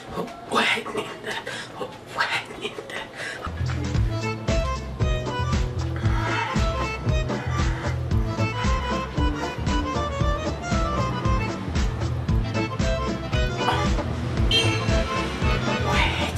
هوب واحد اتنين تلاته هوب واحد اتنين تلاته واحد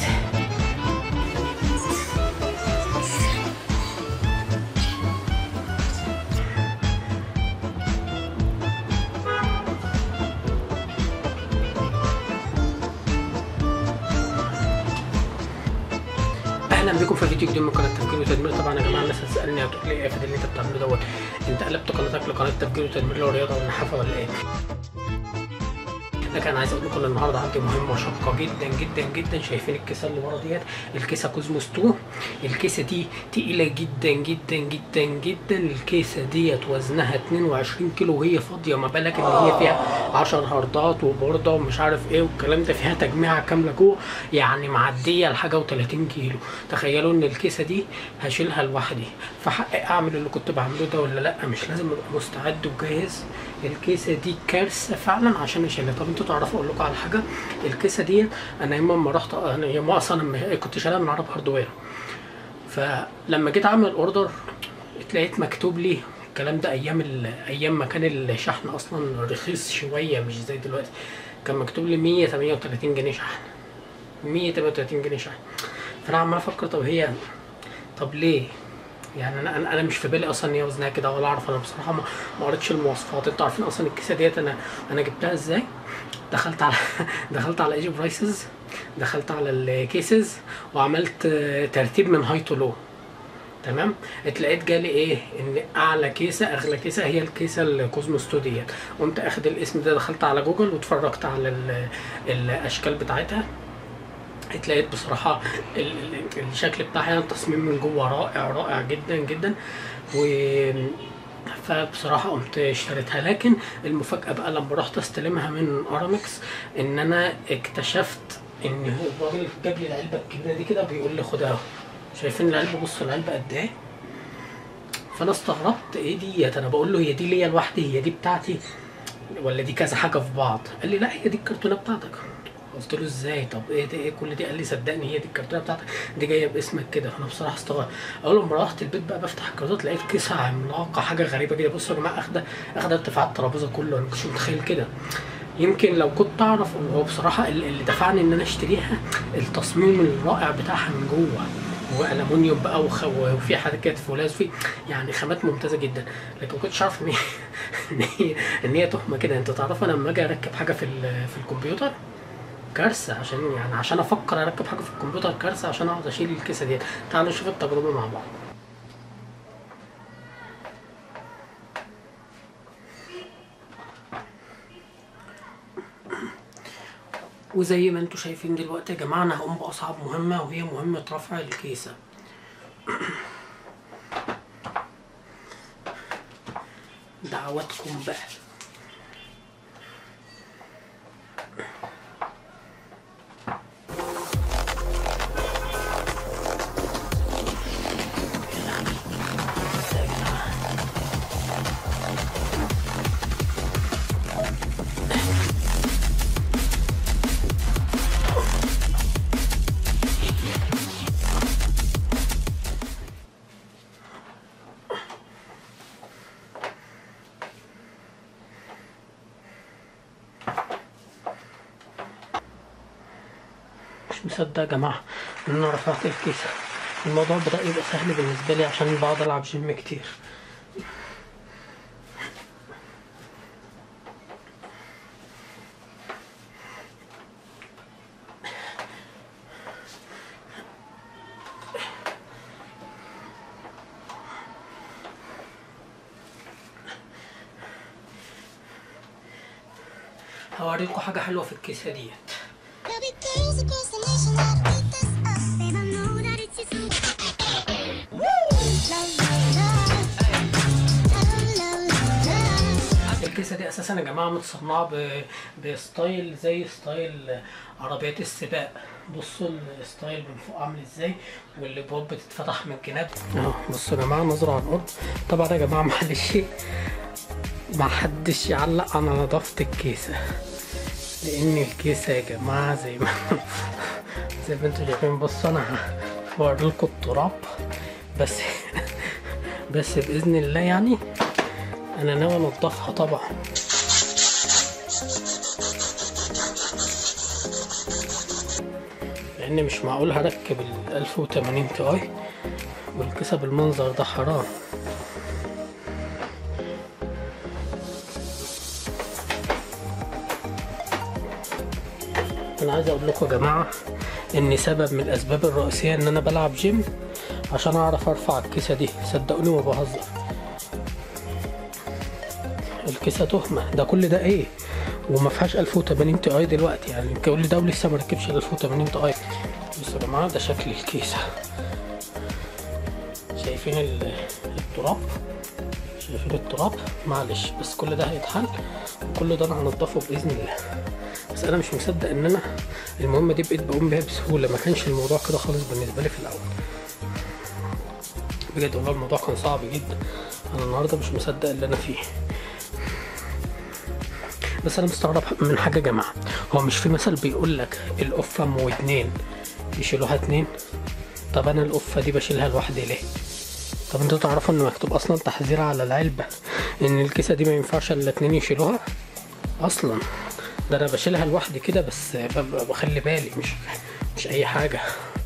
اهلا بكم في فيديو جديد من قناه تفكير وتدمير طبعا يا جماعه الناس هتسالني هتقول لي ايه فده اللي انت بتعمله دوت انت قلبت قناتك لقناه تفكير وتدمير والرياضه والنحافه ولا ايه؟ لكن انا عايز اقول لكم ان النهارده عندي مهمه شاقه جدا جدا جدا شايفين الكيسه اللي ورا ديت الكيسه كوزموس 2 الكيسه دي تقيله جدا جدا جدا جدا الكيسه ديت وزنها 22 كيلو وهي فاضيه ما بالك ان هي فيها 10 هاردات وبورده ومش عارف ايه والكلام ده فيها تجميعه كامله جوه يعني معديه لحاجه و30 كيلو تخيلوا ان الكيسه دي هشيلها لوحدي فحق اعمل اللي كنت بعمله ده ولا لا مش لازم ابقى مستعد وجاهز الكيسه دي كارثه فعلا عشان اشيلها طب انتوا تعرفوا اقول لكم على حاجه الكيسه دي انا يوم ما رحت انا يوم اصلا لما كنت شايلها من عرب هاردوير فلما جيت اعمل اوردر اتلاقيت مكتوب لي الكلام ده ايام ال- ايام ما كان الشحن اصلا رخيص شويه مش زي دلوقتي كان مكتوب لي 138 جنيه شحن 138 جنيه شحن فانا عمال افكر طب هي طب ليه يعني انا انا أنا مش في بالي اصلا ان هي وزنها كده ولا اعرف انا بصراحه ما ما قريتش المواصفات انتوا عارفين اصلا الكيسه ديت انا انا جبتها ازاي دخلت على دخلت على ايجي برايسز دخلت على الكيسز وعملت آه، ترتيب من هاي تو لو تمام اتلقيت جالي ايه ان اعلى كيسه اغلى كيسه هي الكيسه الكوزموس 2 ديت قمت اخد الاسم ده دخلت على جوجل واتفرجت على ال- الاشكال بتاعتها اتلاقيت بصراحة ال- ال- الشكل بتاعها التصميم من جوه رائع رائع جدا جدا و فبصراحة قمت اشتريتها لكن المفاجأة بقى لما رحت استلمها من ارامكس ان انا اكتشفت ان هو الراجل جاب لي العلبة الكبيرة دي كده بيقول لي خدها اهو. شايفين العلبة بصوا العلبة قد ايه فانا استغربت ايه ديت انا بقول له هي دي ليا لوحدي هي دي بتاعتي ولا دي كذا حاجه في بعض قال لي لا هي دي الكرتونه بتاعتك قلت له ازاي طب ايه ده ايه كل دي قال لي صدقني هي دي الكرتونه بتاعتك دي جايه باسمك كده فانا بصراحه استغربت اول لما روحت البيت بقى بفتح الكرتونه لقيت كيسه عملاقه حاجه غريبه كده بصوا يا جماعه اخده اخده ارتفاع الترابيزه كله انا ما كنتش متخيل كده يمكن لو كنت اعرف هو بصراحه اللي اللي دفعني ان انا اشتريها التصميم الرائع بتاعها من جوه والومنيوم بقى وخ- وفي حاجات فولاذ في يعني خامات ممتازه جدا لكن ما كنتش عارف ان هي ان هي ان هي تهمه كده انت تعرف انا لما اجي اركب حاجه في ال- في الكمبيوتر كارثه عشان يعني عشان افكر اركب حاجه في الكمبيوتر كارثه عشان اقعد اشيل الكيسه ديت تعالوا نشوف التجربه مع بعض وزي ما انتم شايفين دلوقتي يا جماعه انا هقوم باصعب مهمه وهي مهمه رفع الكيسه دعواتكم بقى مش مصدق يا جماعة إن أنا رفعت الكيسة الموضوع بدأ يبقى سهل بالنسبة لي عشان بقعد ألعب جيم كتير هوريكم حاجة حلوة في الكيسة ديت Baby girls across the nation gotta beat this up. Babe, I know that it's just me. La la la. La la la la. الكيسة دي أساسا يا جماعة متصنعة ب... بستايل زي ستايل عربيات السباق بصوا الستايل من فوق عامل ازاي والابواب بتتفتح من الجناب اهو بصوا يا جماعة نظرة على الأرض طبعا يا جماعة معلش ما حدش يعلق على نظافة الكيسة لان الكيسه يا جماعه زي ما زي ما انتوا شايفين بصوا انا هوري لكم التراب بس بس باذن الله يعني انا ناوي انضفها طبعا لان مش معقول هركب ال 1080 تي اي والكيسه بالمنظر ده حرام انا عايز اقول لكم يا جماعه ان سبب من الاسباب الرئيسيه ان انا بلعب جيم عشان اعرف ارفع الكيسه دي صدقوني ما بهزر الكيسه تهمه ده كل ده ايه وما فيهاش 1080 تي اي دلوقتي يعني كل ده ولسه ما ركبش ال 1080 تي اي بصوا يا جماعه ده شكل الكيسه شايفين ال- التراب شايفين التراب معلش بس كل ده هيتحل وكل ده انا هنضفه باذن الله بس انا مش مصدق ان انا المهمه دي بقيت بقوم بيها بسهوله ما كانش الموضوع كده خالص بالنسبه لي في الاول بجد والله الموضوع كان صعب جدا انا النهارده مش مصدق اللي انا فيه بس انا مستغرب من حاجه يا جماعه هو مش في مثل بيقول لك القفه ام واتنين يشيلوها اتنين طب انا القفه دي بشيلها لوحدي ليه طب انتوا تعرفوا ان مكتوب اصلا تحذير على العلبه ان الكيسه دي ما ينفعش الا اتنين يشيلوها اصلا ده انا بشيلها لوحدي كده بس ببقى بخلي بالي مش مش اي حاجه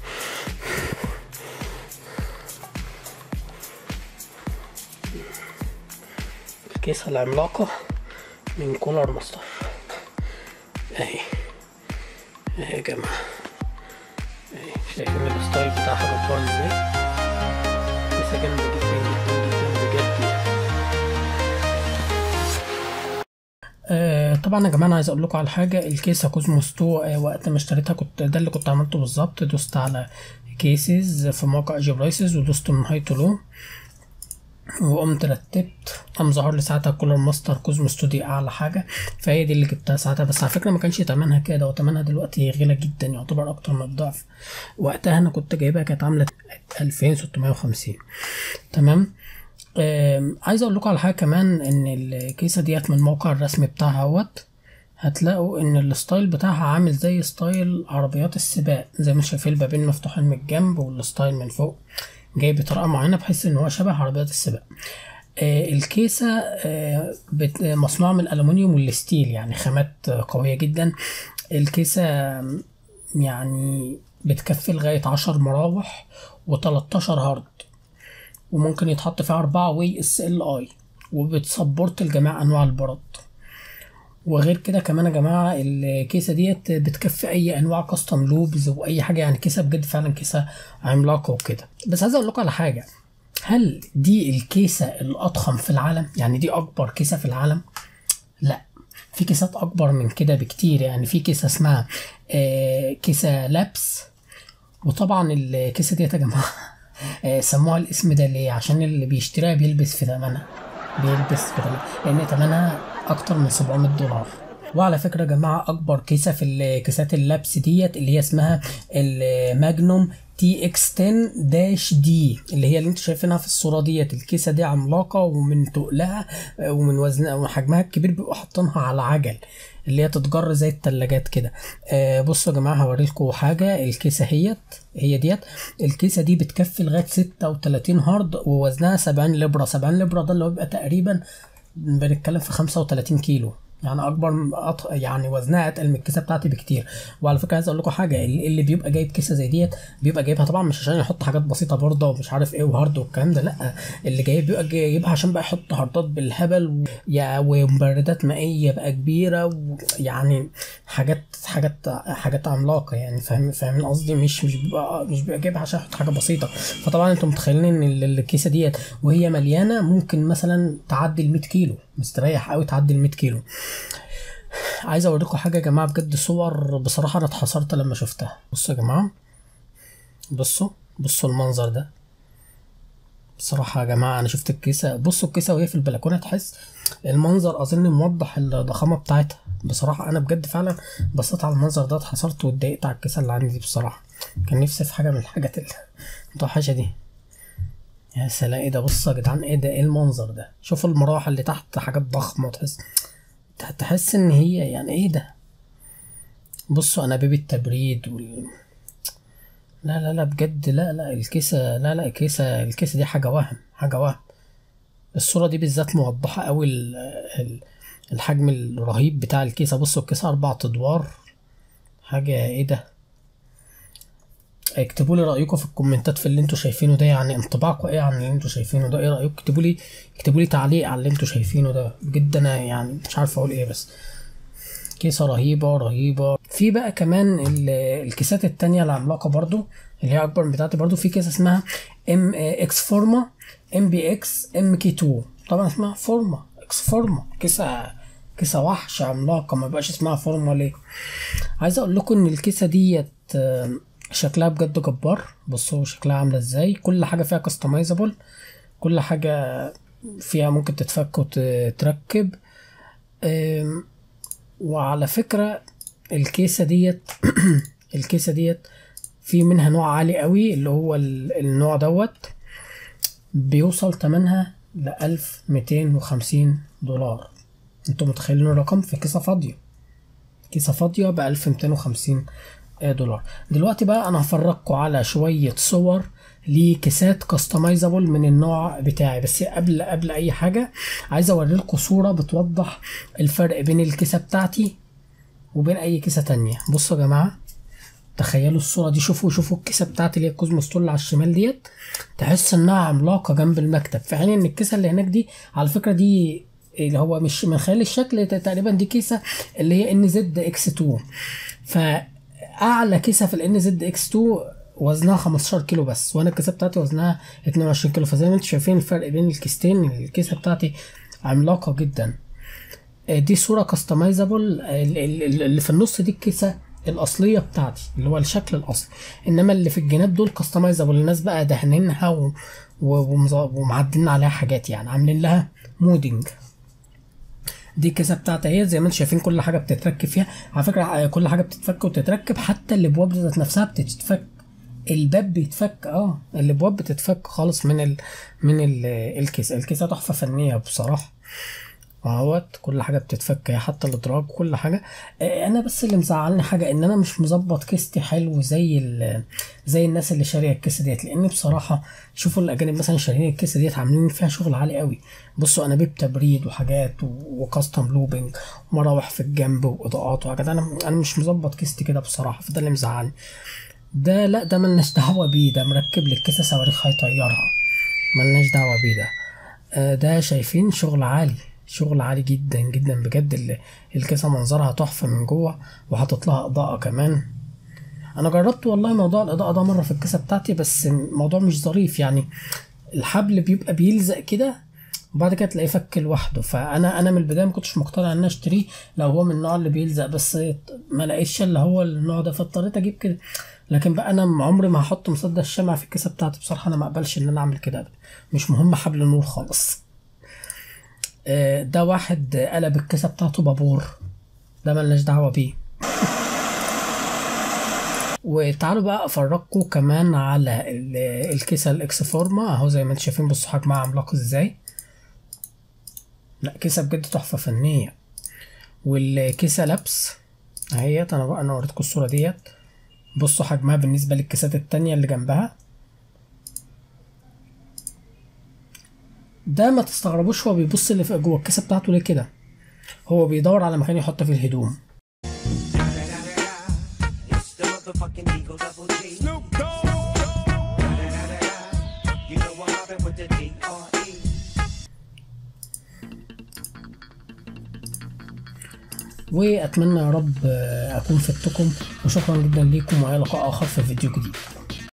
الكيسه العملاقه من كولر ماستر اهي اهي يا جماعه اهي شايفين الستايل بتاعها جبار ازاي كيسه جامده جدا جدا جدا بجد يعني. آه طبعا يا جماعه انا عايز اقول لكم على حاجه الكيسه كوزموس 2 آه وقت ما اشتريتها كنت ده اللي كنت عملته بالظبط دوست على كيسز في موقع ايجي برايسز ودوست من هاي تو لو وقمت رتبت قام ظهر لي ساعتها كولر ماستر كوزموس 2 دي اعلى حاجه فهي دي اللي جبتها ساعتها بس على فكره ما كانش تمنها كده وتمنها دلوقتي غالي جدا يعتبر اكتر من الضعف وقتها انا كنت جايبها كانت عامله 2650 تمام آم، عايز اقول لكم على حاجه كمان ان الكيسه ديت من الموقع الرسمي بتاعها اهوت هتلاقوا ان الستايل بتاعها عامل زي ستايل عربيات السباق زي ما شايفين البابين مفتوحين من الجنب والستايل من فوق جاي بطريقه معينه بحيث ان هو شبه عربيات السباق آه الكيسه آه بت- مصنوعه من الالومنيوم والستيل يعني خامات آه، قويه جدا الكيسه آم، يعني بتكفي لغايه 10 مراوح و13 هارد وممكن يتحط فيها أربعة واي اس ال اي وبتسبورت لجميع انواع البرد وغير كده كمان يا جماعه الكيسه ديت بتكفي اي انواع كاستم لوبز واي حاجه يعني كيسه بجد فعلا كيسه عملاقه وكده بس عايز اقول لكم على حاجه هل دي الكيسه الاضخم في العالم يعني دي اكبر كيسه في العالم لا في كيسات اكبر من كده بكتير يعني في كيسه اسمها آه، كيسه لابس وطبعا الكيسه ديت يا جماعه آه، سموها الاسم ده ليه عشان اللي بيشتريها بيلبس في ثمنها بيلبس في ثمنها لان ثمنها اكتر من 700 دولار وعلى فكره يا جماعه اكبر كيسه في الكيسات اللبس ديت اللي هي اسمها الماجنوم تي اكس 10 داش دي اللي هي اللي انتوا شايفينها في الصوره ديت الكيسه دي عملاقه ومن تقلها آه، ومن وزنها وحجمها الكبير بيبقوا حاطينها على عجل اللي هي تتجر زي التلاجات كده آه بصوا يا جماعه هوريلكم حاجه الكيسه هيت هي ديت الكيسه دي بتكفي لغايه 36 هارد ووزنها 70 لبره 70 لبره ده اللي هو بيبقى تقريبا بنتكلم في 35 كيلو يعني اكبر من- أط... يعني وزنها اتقل من الكيسه بتاعتي بكتير وعلى فكره عايز اقول لكم حاجه اللي اللي بيبقى جايب كيسه زي ديت بيبقى جايبها طبعا مش عشان يحط حاجات بسيطه برضه ومش عارف ايه وهارد والكلام ده لا اللي جايب بيبقى جايبها عشان بقى يحط هاردات بالهبل و... يا ومبردات مائيه بقى كبيره ويعني حاجات حاجات حاجات عملاقه يعني فاهم فاهمين قصدي مش مش بيبقى مش بيبقى جايبها عشان يحط حاجه بسيطه فطبعا انتم متخيلين ان ال- الكيسه ديت وهي مليانه ممكن مثلا تعدي ال 100 كيلو مستريح قوي تعدي ال 100 كيلو عايز اوريكم حاجه يا جماعه بجد صور بصراحه انا اتحسرت لما شفتها بصوا يا جماعه بصوا بصوا المنظر ده بصراحة يا جماعة أنا شفت الكيسة بصوا الكيسة وهي في البلكونة تحس المنظر أظن موضح الضخامة بتاعتها بصراحة أنا بجد فعلا بصيت على المنظر ده اتحسرت واتضايقت على الكيسة اللي عندي دي بصراحة كان نفسي في حاجة من الحاجات اللي- المتوحشة دي يا سلام ايه ده بصوا يا جدعان ايه ده ايه المنظر ده شوفوا المراوح اللي تحت حاجات ضخمة وتحس تحس ان هي يعني ايه ده بصوا انابيب التبريد وال... لا لا لا بجد لا لا الكيسة لا لا الكيسة الكيسة دي حاجة وهم حاجة وهم الصورة دي بالذات موضحة قوي ال- ال- الحجم الرهيب بتاع الكيسة بصوا الكيسة أربع أدوار حاجة ايه ده اكتبوا لي رأيكم في الكومنتات في اللي انتوا شايفينه ده يعني انطباعكم ايه عن اللي انتوا شايفينه ده ايه رأيكم اكتبوا لي اكتبوا لي تعليق على اللي انتوا شايفينه ده بجد انا يعني مش عارف اقول ايه بس كيسة رهيبة رهيبة في بقى كمان ال- الكيسات التانية العملاقة برضو اللي هي أكبر من بتاعتي برضو في كيسة اسمها ام اكس فورما ام بي اكس ام كي 2 طبعا اسمها فورما اكس فورما كيسة كيسة وحش عملاقة ما بقاش اسمها فورما ليه عايز اقول لكم ان الكيسة ديت آه، شكلها بجد جبار بصوا شكلها عاملة ازاي كل حاجة فيها كاستمايزابل كل حاجة فيها ممكن تتفك وتتركب آم، وعلى فكرة الكيسة ديت الكيسة ديت في منها نوع عالي قوي اللي هو ال- النوع دوت بيوصل تمنها لألف ميتين وخمسين دولار انتوا متخيلين الرقم في كيسة فاضية كيسة فاضية بألف ميتين وخمسين دولار دلوقتي بقى انا هفرجكم على شوية صور لكيسات كاستمايزابل من النوع بتاعي بس قبل قبل اي حاجة عايز اوريلكم صورة بتوضح الفرق بين الكيسة بتاعتي وبين اي كيسة تانية بصوا يا جماعة تخيلوا الصورة دي شوفوا شوفوا الكيسة بتاعتي اللي هي الكوزموس تول على الشمال ديت تحس انها عملاقة جنب المكتب في حين ان الكيسة اللي هناك دي على فكرة دي اللي هو مش من خلال الشكل ت- تقريبا دي كيسة اللي هي ان زد اكس 2 فاعلى كيسة في الان زد اكس 2 وزنها 15 كيلو بس وانا الكيسة بتاعتي وزنها 22 كيلو فزي ما انتم شايفين الفرق بين الكيستين الكيسة بتاعتي عملاقة جدا آه، دي صورة كاستمايزابل اللي في النص دي الكيسة الأصلية بتاعتي اللي هو الشكل الأصلي إنما اللي في الجناب دول كاستمايزابل الناس بقى دهنينها و... و... ومز- ومعدلين عليها حاجات يعني عاملين لها مودنج دي الكيسة بتاعتي اهي زي ما انتم شايفين كل حاجة بتتركب فيها على فكرة آه، كل حاجة بتتفك وتتركب حتى الأبواب ذات نفسها بتتفك الباب بيتفك اه الابواب بتتفك خالص من ال من ال الكيسه الكيسه تحفه فنيه بصراحه اهوت كل حاجه بتتفك حتى الادراج كل حاجه آه، انا بس اللي مزعلني حاجه ان انا مش مظبط كيستي حلو زي ال- زي الناس اللي شاريه الكيسه ديت لان بصراحه شوفوا الاجانب مثلا شاريين الكيسه ديت عاملين فيها شغل عالي قوي بصوا انابيب تبريد وحاجات و- وكاستم لوبينج ومراوح في الجنب واضاءات وحاجات انا انا مش مظبط كيستي كده بصراحه فده اللي مزعلني ده لا ده ملناش دعوه بيه ده مركب لك كيسه صواريخ هيطيرها ملناش دعوه بيه ده آه، ده شايفين شغل عالي شغل عالي جدا جدا بجد ال- الكيسه منظرها تحفه من جوه وحاطط لها اضاءه كمان انا جربت والله موضوع الاضاءه ده مره في الكيسه بتاعتي بس الموضوع مش ظريف يعني الحبل بيبقى بيلزق كده وبعد كده تلاقيه فك لوحده فانا انا من البدايه ما كنتش مقتنع ان انا اشتريه لو هو من النوع اللي بيلزق بس ما لقيتش الا هو النوع ده فاضطريت اجيب كده لكن بقى انا عمري ما هحط مسدس شمع في الكيسه بتاعتي بصراحه انا ما اقبلش ان انا اعمل كده ابدا مش مهم حبل النور خالص آه، ده واحد قلب الكيسه بتاعته بابور ده ملناش دعوه بيه وتعالوا بقى افرجكم كمان على ال- الكيسه الاكس فورما اهو زي ما انتم شايفين بصوا حجمها عملاق ازاي لا كيسه بجد تحفه فنيه والكيسه لبس اهيت انا بقى انا وريتكم الصوره ديت بصوا حجمها بالنسبه للكيسات التانية اللي جنبها ده ما تستغربوش هو بيبص اللي في جوه الكيسه بتاعته ليه كده هو بيدور على مكان يحط فيه الهدوم It's the motherfucking Eagle Double G. Snoop Dogg. You know I'm mobbing with the D.R.E. واتمنى يا رب آه، اكون فدتكم وشكرا جدا ليكم والى لقاء اخر في فيديو جديد